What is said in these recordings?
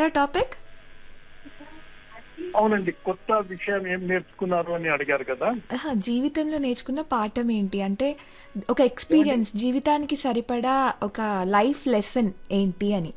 విన్నారా టాపిక్ అవునండి కొత్త విషయం ఏం నేర్చుకున్నారు అని అడిగారు కదా ఆహా, జీవితంలో నేర్చుకున్న పాఠం ఏంటి అంటే ఒక ఎక్స్పీరియన్స్ జీవితానికి సరిపడా ఒక లైఫ్ లెసన్ ఏంటి అని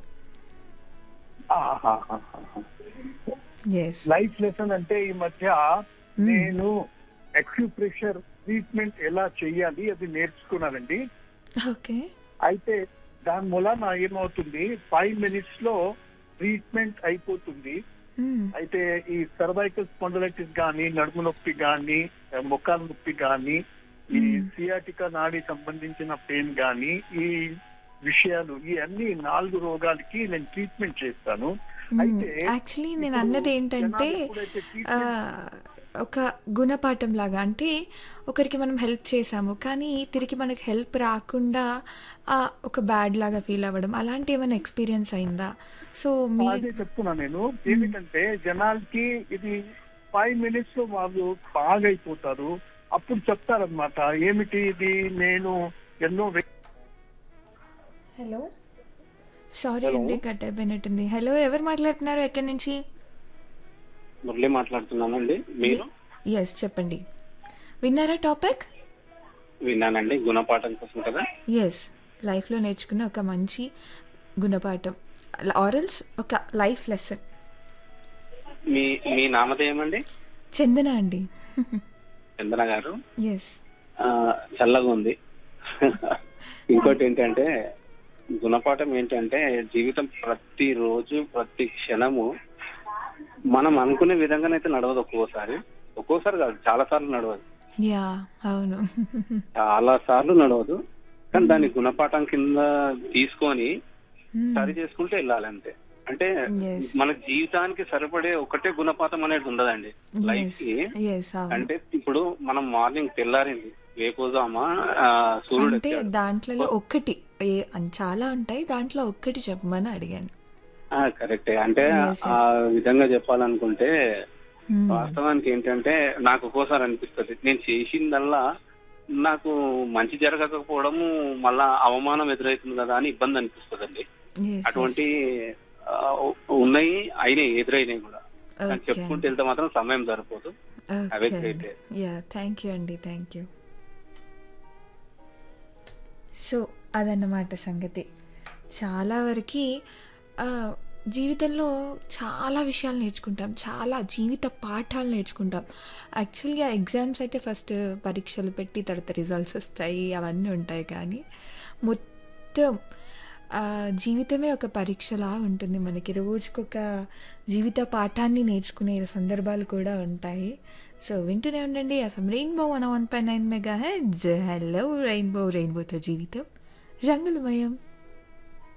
ఎస్ లైఫ్ లెసన్ అంటే ఈ మధ్య నేను అక్యుప్రెషర్ ట్రీట్మెంట్ ఎలా చెయ్యాలి అది నేర్చుకున్నానండి ఓకే అయితే దాని మూలన ఏమవుతుంది ఫైవ్ మినిట్స్ లో ట్రీట్మెంట్ అయిపోతుంది అయితే ఈ సర్వైకల్ స్పాండలైటిస్ గాని నడుము నొప్పి గాని మొక్కల నొప్పి గాని ఈ సియాటికా నాడి సంబంధించిన పెయిన్ గాని ఈ విషయాలు ఈ అన్ని నాలుగు రోగాలకి నేను ట్రీట్మెంట్ చేస్తాను అయితే యాక్చువల్లీ నేను ఇప్పుడు అన్నది ఏంటంటే జనాలు ఎప్పుడైతే ఆ, treatment- ఒక గుణపాఠం లాగా అంటే ఒకరికి మనం హెల్ప్ చేసాము కానీ తిరిగి మనకి హెల్ప్ రాకుండా ఆ, ఒక బ్యాడ్ లాగా ఫీల్ అవ్వడం అలాంటి ఏమైనా ఎక్స్పీరియన్స్ అయిందా సో మీ అదే చెప్తున్నా నేను ఏమిటంటే జనాలకి ఇది ఫైవ్ మినిట్స్ లో వాళ్ళు బాగైపోతారు అప్పుడు చెప్తారనమాట ఏమిటి ఇది నేను ఎన్నో వ్యక్తి- హలో సారీ అండి కట్ అయిపోయినట్టుంది హలో ఎవరు మాట్లాడుతున్నారు ఎక్కడి నుంచి మురళి మాట్లాడుతున్నానండి మీరు ఎస్ చెప్పండి విన్నారా టాపిక్ విన్నానండి గుణపాఠం కోసం కదా ఎస్ లైఫ్లో నేర్చుకున్న ఒక మంచి గుణపాఠం ఆరల్స్ ఒక లైఫ్ లెసన్ మీ మీ నామధేయం అండి చందన అండి చందన గారు ఎస్ ఆ, చల్లగా ఉంది ఇంకోటి ఏంటంటే గుణపాఠం ఏంటంటే జీవితం ప్రతి రోజు ప్రతి క్షణము మనం అనుకునే విధంగానైతే నడవదు ఒక్కోసారి ఒక్కోసారి కాదు చాలా సార్లు నడవదు యా అవును చాలా సార్లు నడవదు కానీ దాన్ని గుణపాఠం కింద తీసుకొని సరి చేసుకుంటూ వెళ్ళాలి అంతే అంటే Yes. మన జీవితానికి సరిపడే ఒకటే గుణపాఠం అనేది ఉండదండి లైఫ్ ఎస్ కి ఎస్ అవును అంటే ఇప్పుడు మనం మార్నింగ్ తెల్లారింది వేపోజామా ఆ, సూర్యుడు అంటే వచ్చాడు దాంట్లో ఒక్కటి ఏ అన్- చాలా ఉంటాయి దాంట్లో ఒక్కటి చెప్పమని అడిగాను ఆ, కరెక్టే అంటే Yes, ఆ విధంగా చెప్పాలనుకుంటే Hmm. వాస్తవానికి ఏంటంటే నాకు ఒక్కోసారి అనిపిస్తుంది నేను చేసిందల్లా నాకు మంచి జరగకపోవడము మళ్ళా అవమానం ఎదురవుతుంది కదా అని ఇబ్బంది అనిపిస్తుందండి Yes, అటువంటి ఆ, ఉన్నాయి అయినాయి ఎదురైనాయి కూడా కానీ Okay చెప్పుకుంటూ వెళ్తే మాత్రం సమయం సరిపోదు అవే okay great. Yeah thank you అండి థ్యాంక్ యూ సో అదన్నమాట సంగతి చాలా వరకు జీవితంలో చాలా విషయాలు నేర్చుకుంటాం చాలా జీవిత పాఠాలు నేర్చుకుంటాం యాక్చువల్గా ఎగ్జామ్స్ అయితే ఫస్ట్ పరీక్షలు పెట్టి తర్వాత రిజల్ట్స్ వస్తాయి అవన్నీ ఉంటాయి కానీ మొత్తం ఆ, జీవితమే ఒక పరీక్షలా ఉంటుంది మనకి రోజుకొక జీవిత పాఠాన్ని నేర్చుకునే సందర్భాలు కూడా ఉంటాయి సో వింటూనే ఉండండి FM rainbow one one point nine megahertz hello rainbow రెయిన్బోతో జీవితం రంగులమయం